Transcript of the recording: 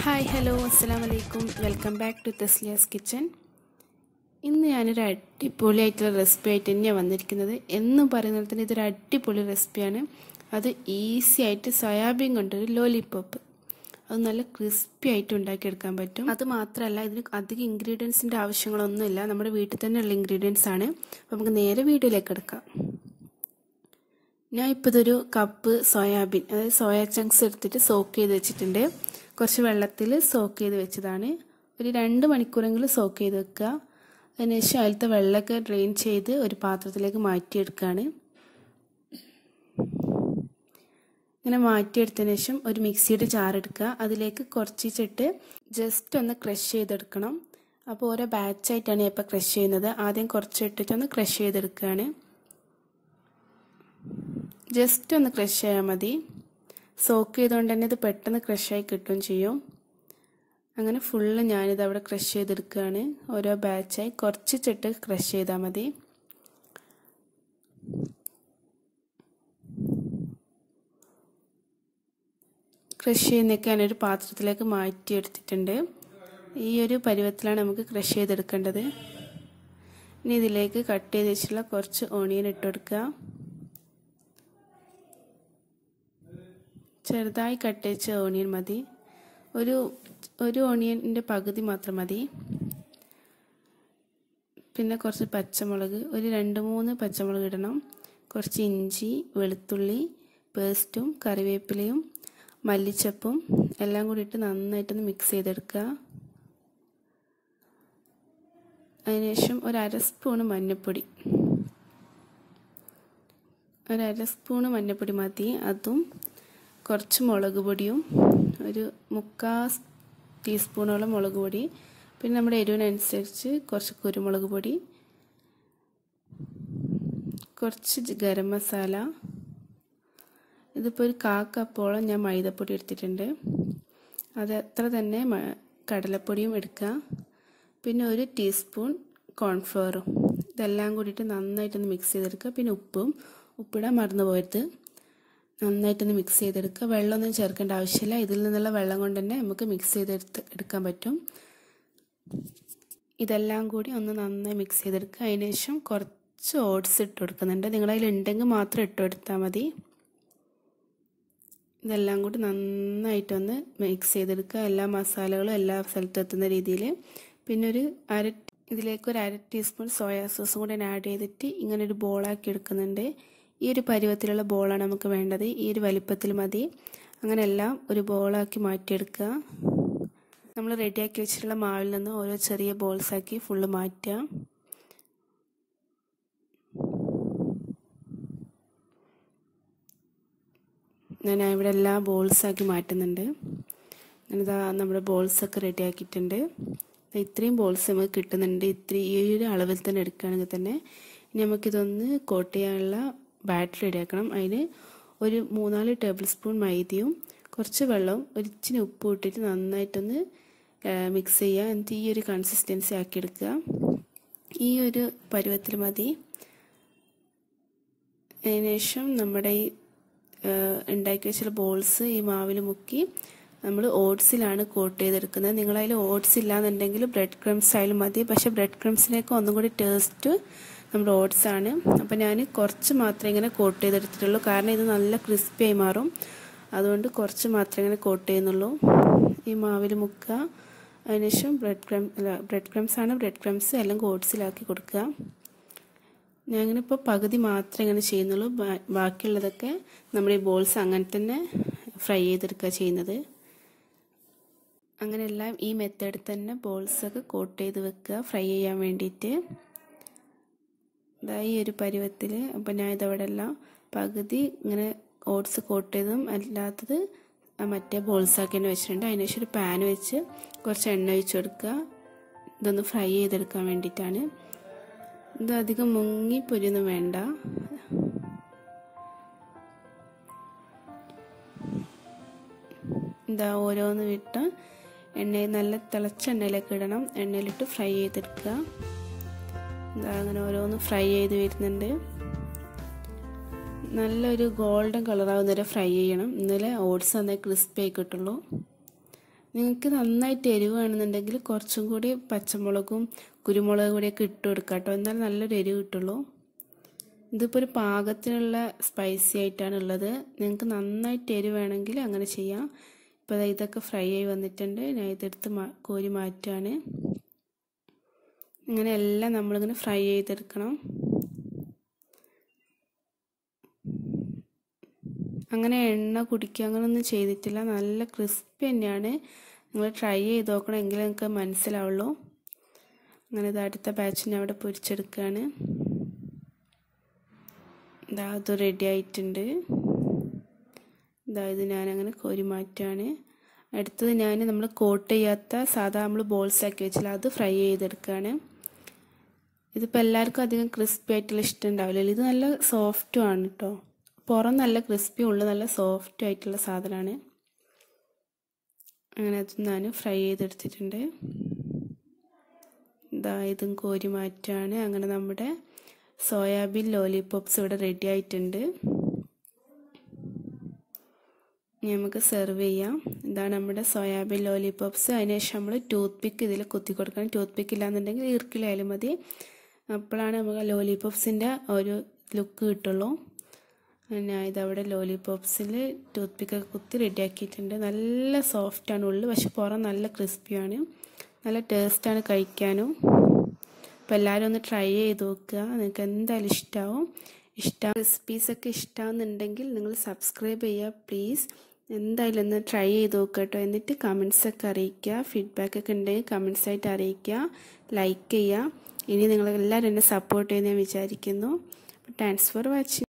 hi hello അസ്സാം വലൈക്കും welcome back to തെസ്ലിയാസ് കിച്ചൻ ഇന്ന് ഞാനൊരു അടിപൊളിയായിട്ടുള്ള റെസിപ്പി ആയിട്ട് തന്നെയാണ് വന്നിരിക്കുന്നത് എന്നും പറയുന്നത് തന്നെ ഇതൊരു അടിപൊളി റെസിപ്പിയാണ് അത് ഈസി ആയിട്ട് സോയാബീൻ കൊണ്ടൊരു ലോലിപോപ്പ് അത് നല്ല ക്രിസ്പി ആയിട്ട് ഉണ്ടാക്കിയെടുക്കാൻ പറ്റും അത് മാത്രമല്ല ഇതിന് അധികം ഇൻഗ്രീഡിയൻസിൻ്റെ ആവശ്യങ്ങളൊന്നുമില്ല നമ്മുടെ വീട്ടിൽ തന്നെയുള്ള ഇൻഗ്രീഡിയൻസ് ആണ് അപ്പോൾ നമുക്ക് നേരെ വീഡിയോയിലേക്ക് എടുക്കാം ഞാൻ ഇപ്പോൾ ഇതൊരു കപ്പ് സോയാബീൻ അതായത് സോയാ ചങ്ക്സ് എടുത്തിട്ട് സോക്ക് ചെയ്ത് വെച്ചിട്ടുണ്ട് കുറച്ച് വെള്ളത്തിൽ സോക്ക് ചെയ്ത് വെച്ചതാണ് ഒരു രണ്ട് മണിക്കൂറെങ്കിലും സോക്ക് ചെയ്ത് വെക്കുക അതിനുശേഷം അതിലത്തെ വെള്ളമൊക്കെ ഡ്രെയിൻ ചെയ്ത് ഒരു പാത്രത്തിലേക്ക് മാറ്റിയെടുക്കുകയാണ് ഇങ്ങനെ മാറ്റിയെടുത്തതിന് ശേഷം ഒരു മിക്സിയുടെ ജാർ എടുക്കുക അതിലേക്ക് കുറച്ചിട്ട് ജസ്റ്റ് ഒന്ന് ക്രഷ് ചെയ്തെടുക്കണം അപ്പോൾ ഓരോ ബാച്ചായിട്ടാണ് ഞാൻ ഇപ്പോൾ ക്രഷ് ചെയ്യുന്നത് ആദ്യം കുറച്ചിട്ടിട്ട് ഒന്ന് ക്രഷ് ചെയ്തെടുക്കുകയാണ് ജസ്റ്റ് ഒന്ന് ക്രഷ് ചെയ്യാൽ മതി സോക്ക് ചെയ്തുകൊണ്ട് തന്നെ ഇത് പെട്ടെന്ന് ക്രഷായി കിട്ടുകയും ചെയ്യും അങ്ങനെ ഫുള്ള് ഞാനിത് അവിടെ ക്രഷ് ചെയ്തെടുക്കുകയാണ് ഓരോ ബാച്ചായി കുറച്ചിട്ട് ക്രഷ് ചെയ്താൽ മതി ക്രഷ് ചെയ്യുന്നൊക്കെ ഞാനൊരു പാത്രത്തിലേക്ക് മാറ്റിയെടുത്തിട്ടുണ്ട് ഈ ഒരു പരുവത്തിലാണ് നമുക്ക് ക്രഷ് ചെയ്തെടുക്കേണ്ടത് ഇനി ഇതിലേക്ക് കട്ട് ചെയ്ത് വെച്ചിട്ടുള്ള കുറച്ച് ഓണിയൻ ഇട്ട് കൊടുക്കുക ചെറുതായി കട്ട് വെച്ച ഓണിയൻ മതി ഒരു ഒരു ഓണിയൻ്റെ പകുതി മാത്രം മതി പിന്നെ കുറച്ച് പച്ചമുളക് ഒരു രണ്ട് മൂന്ന് പച്ചമുളക് ഇടണം കുറച്ച് ഇഞ്ചി വെളുത്തുള്ളി പേസ്റ്റും കറിവേപ്പിലയും മല്ലിച്ചപ്പും എല്ലാം കൂടി ഇട്ട് നന്നായിട്ടൊന്ന് മിക്സ് ചെയ്തെടുക്കുക അതിനുശേഷം ഒരു അര സ്പൂണ് മഞ്ഞൾപ്പൊടി ഒരു അര സ്പൂണ് മഞ്ഞൾപ്പൊടി മതി അതും കുറച്ച് മുളക് പൊടിയും ഒരു മുക്കാ ടീസ്പൂണോളം മുളക് പൊടി പിന്നെ നമ്മുടെ എരിവിനനുസരിച്ച് കുറച്ച് കുരുമുളക് പൊടി കുറച്ച് ഗരം മസാല ഇതിപ്പോൾ ഒരു കാ കപ്പോളം ഞാൻ മൈദപ്പൊടി എടുത്തിട്ടുണ്ട് അത് അത്ര തന്നെ കടലപ്പൊടിയും എടുക്കുക പിന്നെ ഒരു ടീസ്പൂൺ കോൺഫ്ലവറും ഇതെല്ലാം കൂടിയിട്ട് നന്നായിട്ടൊന്ന് മിക്സ് ചെയ്തെടുക്കുക പിന്നെ ഉപ്പും ഉപ്പിടാൻ മറന്നു പോയത് നന്നായിട്ടൊന്ന് മിക്സ് ചെയ്തെടുക്കുക വെള്ളമൊന്നും ചേർക്കേണ്ട ആവശ്യമില്ല ഇതിൽ നിന്നുള്ള വെള്ളം കൊണ്ട് തന്നെ നമുക്ക് മിക്സ് ചെയ്തെടുത്ത് എടുക്കാൻ പറ്റും ഇതെല്ലാം കൂടി ഒന്ന് നന്നായി മിക്സ് ചെയ്തെടുക്കുക അതിന് ശേഷം കുറച്ച് ഓട്സ് ഇട്ട് കൊടുക്കുന്നുണ്ട് നിങ്ങളതിൽ ഉണ്ടെങ്കിൽ മാത്രം ഇട്ട് കൊടുത്താൽ മതി ഇതെല്ലാം കൂടി നന്നായിട്ടൊന്ന് മിക്സ് ചെയ്തെടുക്കുക എല്ലാ മസാലകളും എല്ലാ സ്ഥലത്തും എത്തുന്ന രീതിയിൽ പിന്നെ ഒരു അര ഇതിലേക്ക് ഒരു അര ടീസ്പൂൺ സോയാ സോസും കൂടി ആഡ് ചെയ്തിട്ട് ഇങ്ങനെ ഒരു ബോളാക്കി എടുക്കുന്നുണ്ട് ഈ ഒരു പരുവത്തിലുള്ള ബോളാണ് നമുക്ക് വേണ്ടത് ഈ ഒരു വലിപ്പത്തിൽ മതി അങ്ങനെ എല്ലാം ഒരു ബോളാക്കി മാറ്റിയെടുക്കുക നമ്മൾ റെഡിയാക്കി വെച്ചിട്ടുള്ള മാവിൽ നിന്ന് ഓരോ ചെറിയ ബോൾസാക്കി ഫുള്ള് മാറ്റുക ഞാൻ ഇവിടെ എല്ലാ ബോൾസാക്കി മാറ്റുന്നുണ്ട് അങ്ങനെ ഇതാ നമ്മുടെ ബോൾസൊക്കെ റെഡിയാക്കിയിട്ടുണ്ട് ഇത്രയും ബോൾസ് നമുക്ക് കിട്ടുന്നുണ്ട് ഇത്രയും ഈ ഒരു അളവിൽ തന്നെ എടുക്കുകയാണെങ്കിൽ തന്നെ ഇനി നമുക്കിതൊന്ന് കോട്ട് ചെയ്യാനുള്ള ബാറ്റർ റെഡിയാക്കണം അതിന് ഒരു മൂന്നാല് ടേബിൾ സ്പൂൺ മൈദയും കുറച്ച് വെള്ളവും ഒരു ഇച്ചിരി ഉപ്പും ഇട്ടിട്ട് നന്നായിട്ടൊന്ന് മിക്സ് ചെയ്യുക എന്നിട്ട് ഈ ഒരു കൺസിസ്റ്റൻസി ആക്കി എടുക്കുക ഈ ഒരു പരുവത്തിൽ മതി അതിനുശേഷം നമ്മുടെ ഈ ഉണ്ടാക്കി വെച്ചുള്ള ബോൾസ് ഈ മാവിൽ മുക്കി നമ്മൾ ഓട്സിലാണ് കോട്ട് ചെയ്തെടുക്കുന്നത് നിങ്ങളതിൽ ഓട്സ് ഇല്ലാന്നുണ്ടെങ്കിൽ ബ്രെഡ് ക്രംസ് ആയാലും മതി പക്ഷേ ബ്രെഡ് ക്രംസിനൊക്കെ ഒന്നും കൂടി ടേസ്റ്റ് നമ്മുടെ ഓട്സ് ആണ് അപ്പോൾ ഞാൻ കുറച്ച് മാത്രമേ ഇങ്ങനെ കോട്ട് ചെയ്തെടുത്തിട്ടുള്ളൂ കാരണം ഇത് നല്ല ക്രിസ്പി ആയി മാറും അതുകൊണ്ട് കുറച്ച് മാത്രമേ ഇങ്ങനെ കോട്ട് ചെയ്യുന്നുള്ളൂ ഈ മാവിൽ മുക്കുക അതിനുശേഷം ബ്രെഡ് ക്രം അല്ല ബ്രെഡ് ക്രംസ് ആണ് ബ്രെഡ് ക്രംസ് അല്ലെങ്കിൽ ഓട്സിലാക്കി കൊടുക്കുക ഞാൻ ഇങ്ങനെ ഇപ്പോൾ പകുതി മാത്രമേ ഇങ്ങനെ ചെയ്യുന്നുള്ളൂ ബാക്കിയുള്ളതൊക്കെ നമ്മുടെ ഈ ബോൾസ് അങ്ങനെ തന്നെ ഫ്രൈ ചെയ്തെടുക്കുക ചെയ്യുന്നത് അങ്ങനെ എല്ലാം ഈ മെത്തേഡിൽ തന്നെ ബോൾസൊക്കെ കോട്ട് ചെയ്ത് വെക്കുക ഫ്രൈ ചെയ്യാൻ വേണ്ടിയിട്ട് ഇതാ ഈ ഒരു പരുവത്തിൽ അപ്പം ഞാൻ ഇതവിടെ എല്ലാം പകുതി ഇങ്ങനെ ഓട്സ് കോട്ട് ചെയ്തതും അല്ലാത്തത് മറ്റേ ബോൾസാക്കി തന്നെ വെച്ചിട്ടുണ്ട് അതിനുശേഷം ഒരു പാൻ വെച്ച് കുറച്ച് എണ്ണ ഒഴിച്ച് കൊടുക്കുക ഇതൊന്ന് ഫ്രൈ ചെയ്തെടുക്കാൻ വേണ്ടിയിട്ടാണ് ഇത് അധികം മുങ്ങി പൊരിയൊന്നും വേണ്ട എന്താ ഓരോന്ന് വിട്ട് എണ്ണയിൽ നല്ല തിളച്ച എണ്ണയിലേക്ക് ഇടണം എണ്ണയിലിട്ട് ഫ്രൈ ചെയ്തെടുക്കുക എന്താ അങ്ങനെ ഓരോന്ന് ഫ്രൈ ചെയ്ത് വരുന്നുണ്ട് നല്ലൊരു ഗോൾഡൻ കളറാവുന്ന വരെ ഫ്രൈ ചെയ്യണം എന്നാലേ ഓട്സ് നന്നായി ക്രിസ്പി ആയി കിട്ടുള്ളൂ നിങ്ങൾക്ക് നന്നായിട്ട് എരിവ് വേണമെന്നുണ്ടെങ്കിൽ കുറച്ചും കൂടി പച്ചമുളകും കുരുമുളക് കൂടിയൊക്കെ ഇട്ട് കൊടുക്കാം കേട്ടോ എന്നാൽ നല്ലൊരു എരിവ് കിട്ടുള്ളൂ ഇതിപ്പോൾ ഒരു പാകത്തിനുള്ള സ്പൈസി ആയിട്ടാണ് ഉള്ളത് നിങ്ങൾക്ക് നന്നായിട്ട് എരിവ് വേണമെങ്കിൽ അങ്ങനെ ചെയ്യാം ഇപ്പോൾ ഇതൊക്കെ ഫ്രൈ ആയി വന്നിട്ടുണ്ട് ഞാൻ ഇതെടുത്ത് കോരി മാറ്റുകയാണ് ഇങ്ങനെ എല്ലാം നമ്മളിങ്ങനെ ഫ്രൈ ചെയ്തെടുക്കണം അങ്ങനെ എണ്ണ കുടിക്കുക അങ്ങനെയൊന്നും ചെയ്തിട്ടില്ല നല്ല ക്രിസ്പി തന്നെയാണ് നിങ്ങൾ ട്രൈ ചെയ്ത് നോക്കണം എങ്കിലേ നിങ്ങൾക്ക് മനസ്സിലാവുള്ളൂ അങ്ങനെ ഇത് അടുത്ത ബാച്ചിനെ അവിടെ പൊരിച്ചെടുക്കുകയാണ് ഇതാ അത് റെഡി ആയിട്ടുണ്ട് ഇതാ ഇത് ഞാനങ്ങനെ കോരി മാറ്റുകയാണ് അടുത്തത് ഞാൻ നമ്മൾ കോട്ട് ചെയ്യാത്ത സാധാ നമ്മൾ ബോൾസ് ആക്കി വെച്ചില്ല അത് ഫ്രൈ ചെയ്തെടുക്കുകയാണ് ഇതിപ്പോൾ എല്ലാവർക്കും അധികം ക്രിസ്പി ആയിട്ടുള്ള ഇഷ്ടം ഉണ്ടാവില്ല ഇത് നല്ല സോഫ്റ്റും ആണ് കേട്ടോ പുറം നല്ല ക്രിസ്പി ഉള്ള നല്ല സോഫ്റ്റ് ആയിട്ടുള്ള സാധനമാണ് അങ്ങനെ അത് ഞാൻ ഫ്രൈ ചെയ്തെടുത്തിട്ടുണ്ട് ഇതാ ഇതും കോരി മാറ്റാണ് അങ്ങനെ നമ്മുടെ സോയാബീൻ ലോലിപോപ്സ് ഇവിടെ റെഡി ആയിട്ടുണ്ട് നമുക്ക് സെർവ് ചെയ്യാം ഇതാണ് നമ്മുടെ സോയാബീൻ ലോലിപോപ്സ് അതിനുശേഷം നമ്മൾ ടൂത്ത് പിക്ക് ഇതിൽ കുത്തി കൊടുക്കണം ടൂത്ത് പിക്ക് ഇല്ലാന്നുണ്ടെങ്കിൽ ഈർക്കിലായാലും മതി അപ്പോഴാണ് നമുക്ക് ലോലിപോപ്സിൻ്റെ ഒരു ലുക്ക് കിട്ടുള്ളൂ ഞാൻ ഇതവിടെ ലോലിപോപ്സിൽ ടൂത്ത് പിക്കൊക്കെ കുത്തി റെഡിയാക്കിയിട്ടുണ്ട് നല്ല സോഫ്റ്റാണ് ഉള്ളിൽ പക്ഷെ പുറം നല്ല ക്രിസ്പിയാണ് നല്ല ടേസ്റ്റാണ് കഴിക്കാനും അപ്പോൾ എല്ലാവരും ഒന്ന് ട്രൈ ചെയ്ത് നോക്കുക നിങ്ങൾക്ക് എന്തായാലും ഇഷ്ടമാവും ഇഷ്ടം റെസിപ്പീസൊക്കെ ഇഷ്ടമാകുന്നുണ്ടെങ്കിൽ നിങ്ങൾ സബ്സ്ക്രൈബ് ചെയ്യുക പ്ലീസ് എന്തായാലും ഒന്ന് ട്രൈ ചെയ്ത് നോക്കുക കേട്ടോ എന്നിട്ട് കമൻസൊക്കെ അറിയിക്കുക ഫീഡ്ബാക്കൊക്കെ ഉണ്ടെങ്കിൽ കമൻസായിട്ട് അറിയിക്കുക ലൈക്ക് ചെയ്യുക ഇനി നിങ്ങളെല്ലാവരും എന്നെ സപ്പോർട്ട് ചെയ്യുന്ന ഞാൻ വിചാരിക്കുന്നു താങ്ക്സ് ഫോർ വാച്ചിങ്